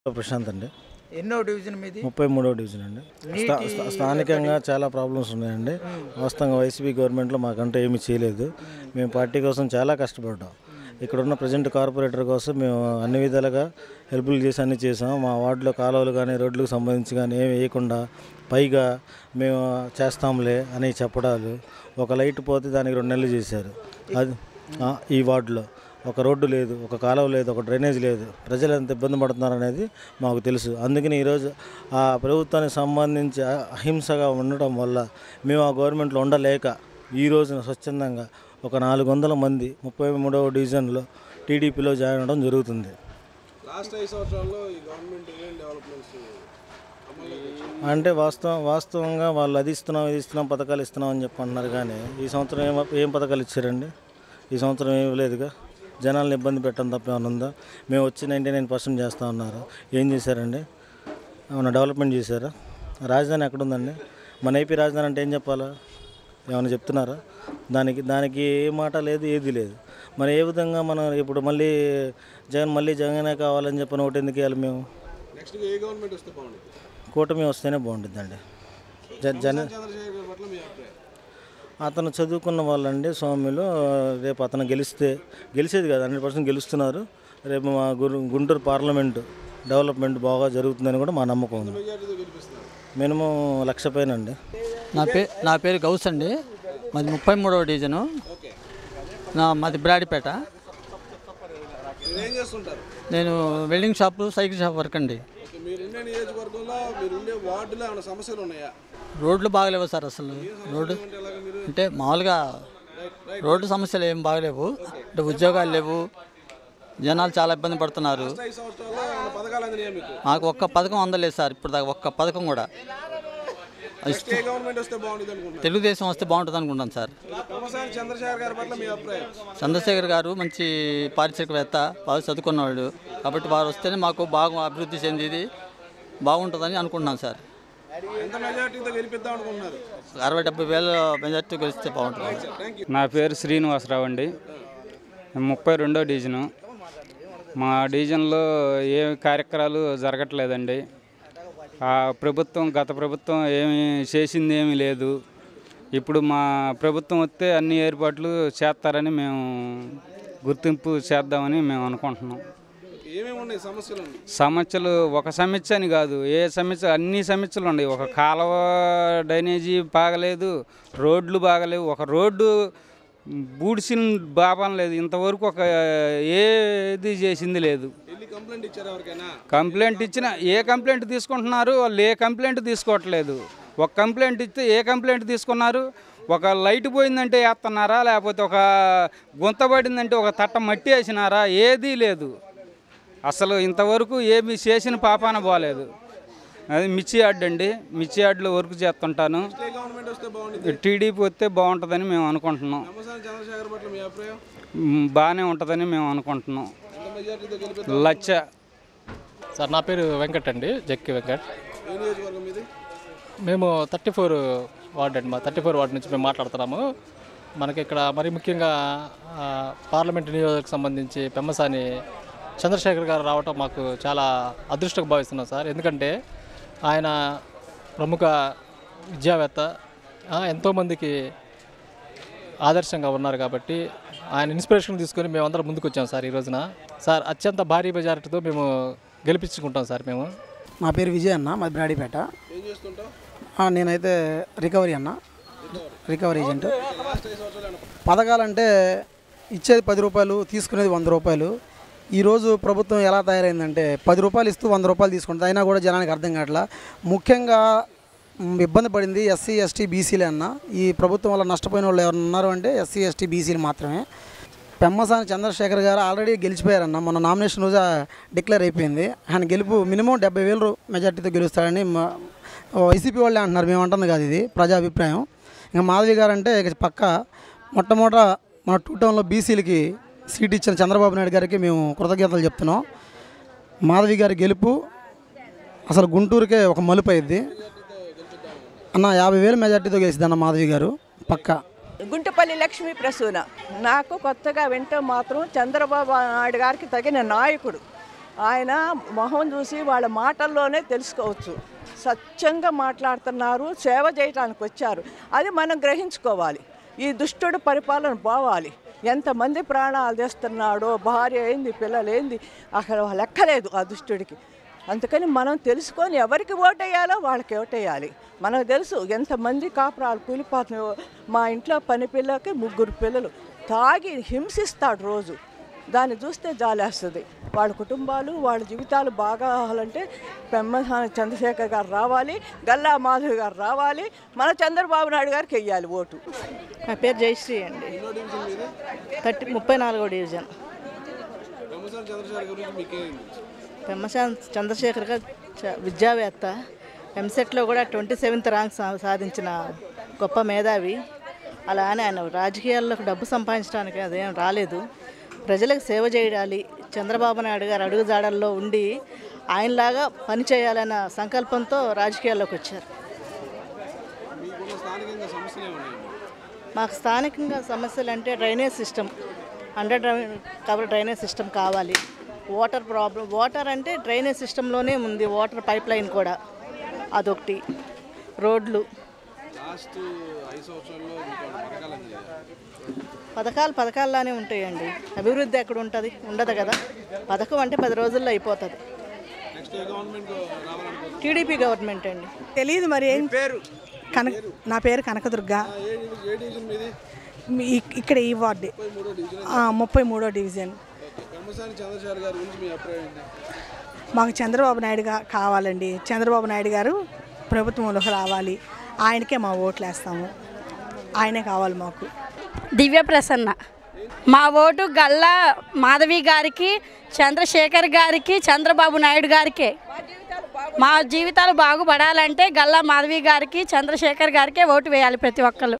ప్రశాంత్ అండి ఎన్నో డివిజన్ మీది ముప్పై మూడవ డివిజన్ అండి స్థా- స్థా- స్థానికంగా చాలా ప్రాబ్లమ్స్ ఉన్నాయండి వాస్తవంగా వైసీపీ గవర్నమెంట్లో మాకంటూ ఏమీ చేయలేదు మేము పార్టీ కోసం చాలా కష్టపడ్డాం ఇక్కడ ఉన్న ప్రజెంట్ కార్పొరేటర్ కోసం మేము అన్ని విధాలుగా హెల్ప్లు చేసి అన్ని చేసాం మా వార్డులో కాలువలు కానీ రోడ్లకు సంబంధించి కానీ ఏమి వేయకుండా పైగా మేము చేస్తాంలే అని చెప్పడాలు ఒక లైట్ పోతే దానికి రెండు నెలలు చేశారు అది ఆ, ఈ వార్డులో ఒక రోడ్డు లేదు ఒక కాలువ లేదు ఒక డ్రైనేజ్ లేదు ప్రజలు ఎంత ఇబ్బంది పడుతున్నారు అనేది మాకు తెలుసు అందుకని ఈరోజు ఆ ప్రభుత్వానికి సంబంధించి అ- అహింసగా ఉండటం వల్ల మేము ఆ గవర్నమెంట్లో ఉండలేక ఈ రోజున స్వచ్ఛందంగా ఒక నాలుగు వందల మంది ముప్పై మూడవ డివిజన్లో టీడీపీలో జాయిన్ అవ్వడం జరుగుతుంది లాస్ట్ ఐదు సంవత్సరాల్లో ఈ గవర్నమెంట్ ఏం డెవలప్మెంట్స్ అమల్లోకి వచ్చింది? అంటే వాస్తవం వాస్తవంగా వాళ్ళు అది ఇస్తున్నాం ఇది ఇస్తున్నాం పథకాలు ఇస్తున్నాం అని చెప్పి అంటున్నారు కానీ ఈ సంవత్సరం ఏం ఏం పథకాలు ఇచ్చారండి ఈ సంవత్సరం ఏం లేదుగా జనాలను ఇబ్బంది పెట్టడం తప్ప ఏమైనా ఉందా మేము వచ్చి నైంటీ నైన్ పర్సెంట్ చేస్తా ఉన్నారు ఏం చేశారండి ఏమైనా డెవలప్మెంట్ చేశారా రాజధాని ఎక్కడుందండి మన ఏపీ రాజధాని అంటే ఏం చెప్పాలా ఏమైనా చెప్తున్నారా దానికి దానికి ఏ మాట లేదు ఏది లేదు మరి ఏ విధంగా మనం ఇప్పుడు మళ్ళీ జగన్ మళ్ళీ జగనే కావాలని చెప్పిన ఒకటి ఎందుకు వేయాలి మేము నెక్స్ట్ ఏ గవర్నమెంట్ వస్తే బాగుంటుంది కూటమి వస్తేనే బాగుంటుందండి జ జన చంద్రశేఖర్ గారి పట్ల మీ అభిప్రాయం అతను చదువుకున్న వాళ్ళండి స్వామిలో రేపు అతను గెలిస్తే గెలిచేది కాదు హండ్రెడ్ పర్సెంట్ గెలుస్తున్నారు రేపు మా గురు గుంటూరు పార్లమెంటు డెవలప్మెంట్ బాగా జరుగుతుందని కూడా మా నమ్మకం ఉంది మెజార్టీతో గెలిపిస్తున్నారు మినిమం లక్ష పైన అండి నా పే నా పేరు గౌస్ అండి మాది ముప్పై మూడవ డివిజను ఓకే నా మాది బ్రాడిపేట మీరు ఏం చేస్తుంటారు నేను welding shop cycle shop work అండి ఓకే మీరు ఉండే నియోజకవర్గంలో మీరు ఉండే వార్డులో ఏమైనా సమస్యలు ఉన్నాయా రోడ్లు బాగలేవు సార్ అసలు రోడ్డు అంటే ఎలాగ మీరు అంటే మామూలుగా రోడ్డు సమస్యలు ఏం బాగలేవు అంటే ఉద్యోగాలు లేవు జనాలు చాలా ఇబ్బంది పడుతున్నారు లాస్ట్ ఐదు సంవత్సరాల్లో ఏమైనా పథకాలు అందినాయా మీకు మాకు ఒక్క పథకం అందలేదు సార్ ఇప్పుడు దాకా ఒక్క పథకం కూడా నెక్స్ట్ ఏ గవర్నమెంట్ వస్తే బాగుంటుంది అనుకుంటున్నారు తెలుగుదేశం వస్తే బాగుంటుంది అనుకుంటాను సార్ తమసాని చంద్రశేఖర్ గారి పట్ల మీ అభిప్రాయం చంద్రశేఖర్ గారు మంచి పారిశ్రామికవేత్త బాగా చదువుకున్నవాళ్ళు కాబట్టి వారు వస్తేనే మాకు బాగా అభివృద్ధి చెందేది బాగుంటుందని అనుకుంటున్నాను సార్ ఎంత మెజార్టీతో గెలిపిద్దాం అనుకుంటున్నారు అరవై డెబ్బై వేల మెజార్టీ గెలిస్తే బాగుంటుంది థ్యాంక్ యూ నా పేరు శ్రీనివాసరావు అండి ముప్పై రెండో డివిజను మా డివిజన్లో ఏ కార్యక్రమాలు జరగట్లేదండి ఆ ప్రభుత్వం గత ప్రభుత్వం ఏమి చేసింది ఏమీ లేదు ఇప్పుడు మా ప్రభుత్వం వస్తే అన్ని ఏర్పాట్లు చేస్తారని మేము గుర్తింపు చేద్దామని మేము అనుకుంటున్నాం ఏమేమి ఉన్నాయి సమస్యలు ఉన్నాయి సమస్యలు ఒక సమస్య అని కాదు ఏ సమస్య అన్ని సమస్యలు ఉన్నాయి ఒక కాలువ డ్రైనేజీ బాగలేదు రోడ్లు బాగలేవు ఒక రోడ్డు బూడిసిన బాపం లేదు ఇంతవరకు ఒక ఏది చేసింది లేదు వెళ్ళి కంప్లైంట్ ఇచ్చారు ఎవరికైనా కంప్లైంట్ ఇచ్చిన ఏ కంప్లైంట్ తీసుకుంటున్నారు వాళ్ళు ఏ కంప్లైంట్ తీసుకోవట్లేదు ఒక కంప్లైంట్ ఇస్తే ఏ కంప్లైంట్ తీసుకున్నారు ఒక లైట్ పోయిందంటే వేస్తున్నారా లేకపోతే ఒక గుంత పడిందంటే ఒక తట్ట మట్టి వేసినారా ఏదీ లేదు అసలు ఇంతవరకు ఏమి చేసిన పాపాన పోలేదు అది మిర్చి యార్డ్ అండి మిర్చి యార్డ్లో వర్క్ చేస్తుంటాను ఏ గవర్నమెంట్ వస్తే బాగుంటుంది టీడీపీ వస్తే బాగుంటుందని మేము అనుకుంటున్నాం తమసాని చంద్రశేఖర్ పట్ల మీ అభిప్రాయం మ్, బాగానే ఉంటుందని మేము అనుకుంటున్నాం ఎంత మెజార్టీతో గెలిపిద్దాం లచ్చ సార్ నా పేరు వెంకట్ అండి జక్కి వెంకట్ ఏ నియోజకవర్గం ఇది మేము థర్టీ ఫోర్ వార్డ్ అండి మా థర్టీ ఫోర్ వార్డ్ నుంచి మేము మాట్లాడుతున్నాము మనకి ఇక్కడ మరి ముఖ్యంగా ఆ, పార్లమెంట్ నియోజకకు సంబంధించి పెమ్మసాని చంద్రశేఖర్ గారు రావటం మాకు చాలా అదృష్టంగా భావిస్తున్నాం సార్ ఎందుకంటే ఆయన ప్రముఖ విద్యావేత్త ఆ, ఎంతోమందికి ఆదర్శంగా ఉన్నారు కాబట్టి ఆయన ఇన్స్పిరేషన్ తీసుకొని మేమందరం ముందుకు వచ్చాం సార్ ఈ రోజున సార్ అత్యంత భారీ మెజారిటీతో మేము గెలిపించుకుంటాం సార్ మేము నా పేరు విజయ్ అన్న మాది బ్రాడీపేట ఏం చేస్తుంటావు ఆ, నేనైతే రికవరీ అన్న రికవరీ ఏజెంట్ లాస్ట్ ఐదు సంవత్సరాలు పథకాలంటే ఇచ్చేది పది రూపాయలు తీసుకునేది వంద రూపాయలు ఈరోజు ప్రభుత్వం ఎలా తయారైందంటే పది రూపాయలు ఇస్తూ వంద రూపాయలు తీసుకుంటుంది అయినా కూడా జనానికి అర్థం కావట్లా ముఖ్యంగా మ్, ఇబ్బంది పడింది ఎస్సీ ఎస్టీ బీసీలే అన్న ఈ ప్రభుత్వం వల్ల నష్టపోయిన వాళ్ళు ఎవరు ఉన్నారు అంటే ఎస్సీ ఎస్టీ బీసీలు మాత్రమే పెమ్మసాని చంద్రశేఖర్ గారు ఆల్రెడీ గెలిచిపోయారన్న మొన్న నామినేషన్ రోజు డిక్లేర్ అయిపోయింది ఆయన గెలుపు మినిమం డెబ్బై వేలు మెజార్టీతో గెలుస్తాడని మా- వైసీపీ వాళ్ళే అంటున్నారు మేము అంటుంది కాదు ఇది ప్రజాభిప్రాయం ఇంకా మాధవి గారు అంటే ఇక పక్క మొట్టమొదట మన టూ టౌన్లో బీసీలకి సీట్ ఇచ్చిన చంద్రబాబు నాయుడు గారికి మేము కృతజ్ఞతలు చెప్తున్నాం మాధవి గారి గెలుపు అసలు గుంటూరుకే ఒక మలుపు అయింది అన్న యాభై వేలు మెజార్టీతో గెలిచింది అన్న మాధవి గారు పక్కా గుంటుపల్లి లక్ష్మీ ప్రసూన నాకు కొత్తగా వింటే మాత్రం చంద్రబాబు నాయుడు గారికి తగిన నాయకుడు ఆయన మొహం చూసి వాళ్ళ మాటల్లోనే తెలుసుకోవచ్చు సత్యంగా మాట్లాడుతున్నారు సేవ చేయడానికి వచ్చారు అది మనం గ్రహించుకోవాలి ఈ దుష్టుడు పరిపాలన పోవాలి ఎంతమంది ప్రాణాలు తెస్తున్నాడో భార్య ఏంది పిల్లలు ఏంది అసలు లెక్కలేదు ఆ దుష్టుడికి అందుకని మనం తెలుసుకొని ఎవరికి ఓటేయాలో వాళ్ళకి ఓటేయాలి మనకు తెలుసు ఎంతమంది కాపురాలు కూలిపోతున్నాయో మా ఇంట్లో పని పిల్లకి ముగ్గురు పిల్లలు తాగి హింసిస్తాడు రోజు దాన్ని చూస్తే జాలేస్తుంది వాళ్ళ కుటుంబాలు వాళ్ళ జీవితాలు బాగాలంటే పెమ్మసాని చంద్రశేఖర్ గారు రావాలి గల్లా మాధవి గారు రావాలి మన చంద్రబాబు నాయుడు గారికి వెయ్యాలి ఓటు నా పేరు జయశ్రీ అండి థర్టీ ముప్పై నాలుగో డివిజన్ పెమ్మసాని చంద్రశేఖర్ గురించి మీకేం పెమ్మశాన్ చంద్రశేఖర్ గారు చ- విద్యావేత్త ఎంసెట్లో కూడా ట్వంటీ సెవెంత్ ర్యాంక్ సా- సాధించిన గొప్ప మేధావి అలానే ఆయన రాజకీయాల్లోకి డబ్బు సంపాదించడానికి అదేం రాలేదు ప్రజలకు సేవ చేయాలి చంద్రబాబు నాయుడు గారు అడుగుజాడల్లో ఉండి ఆయనలాగా పని చేయాలన్న సంకల్పంతో రాజకీయాల్లోకి వచ్చారు మీకున్న స్థానికంగా సమస్యలు ఏమున్నాయి మాకు స్థానికంగా సమస్యలు అంటే drainage system under cover drainage system కావాలి వాటర్ ప్రాబ్లం వాటర్ అంటే డ్రైనేజ్ సిస్టంలోనే ఉంది వాటర్ పైప్ లైన్ కూడా అదొకటి రోడ్లు లాస్ట్ ఐదు సంవత్సరాల్లో మీకు ఏమైనా పథకాలు అందించాయా? పథకాలు పథకాల్లానే ఉంటాయండి అభివృద్ధి ఎక్కడ ఉంటుంది ఉండదు కదా పథకం అంటే పది రోజుల్లో అయిపోతుంది నెక్స్ట్ ఏ గవర్నమెంట్ రావాలనుకుంటున్నారు టీడీపీ గవర్నమెంట్ అండి తెలియదు మరి ఏం పేరు కనక నా పేరు కనకదుర్గ ఏ డివిజన్ ఏ డివిజన్ మీది మీ- ఇక్- ఇక్కడ ఈ వార్డు ముప్పై మూడో డివిజన్ ఆ, ముప్పై మూడో డివిజన్ ఓకే పెమ్మసాని చంద్రశేఖర్ గారి గురించి మీ అభిప్రాయం ఏంటి మాకు చంద్రబాబు నాయుడు గా కావాలండి చంద్రబాబు నాయుడు గారు ప్రభుత్వంలోకి రావాలి ఆయనకే మా ఓట్లు వేస్తాము ఆయనే కావాలి మాకు దివ్య ప్రసన్న మా ఓటు గల్లా మాధవి గారికి చంద్రశేఖర్ గారికి చంద్రబాబు నాయుడు గారికే మా జీవితాలు బాగుపడాలంటే గల్లా మాధవి గారికి చంద్రశేఖర్ గారికే ఓటు వేయాలి ప్రతి ఒక్కరు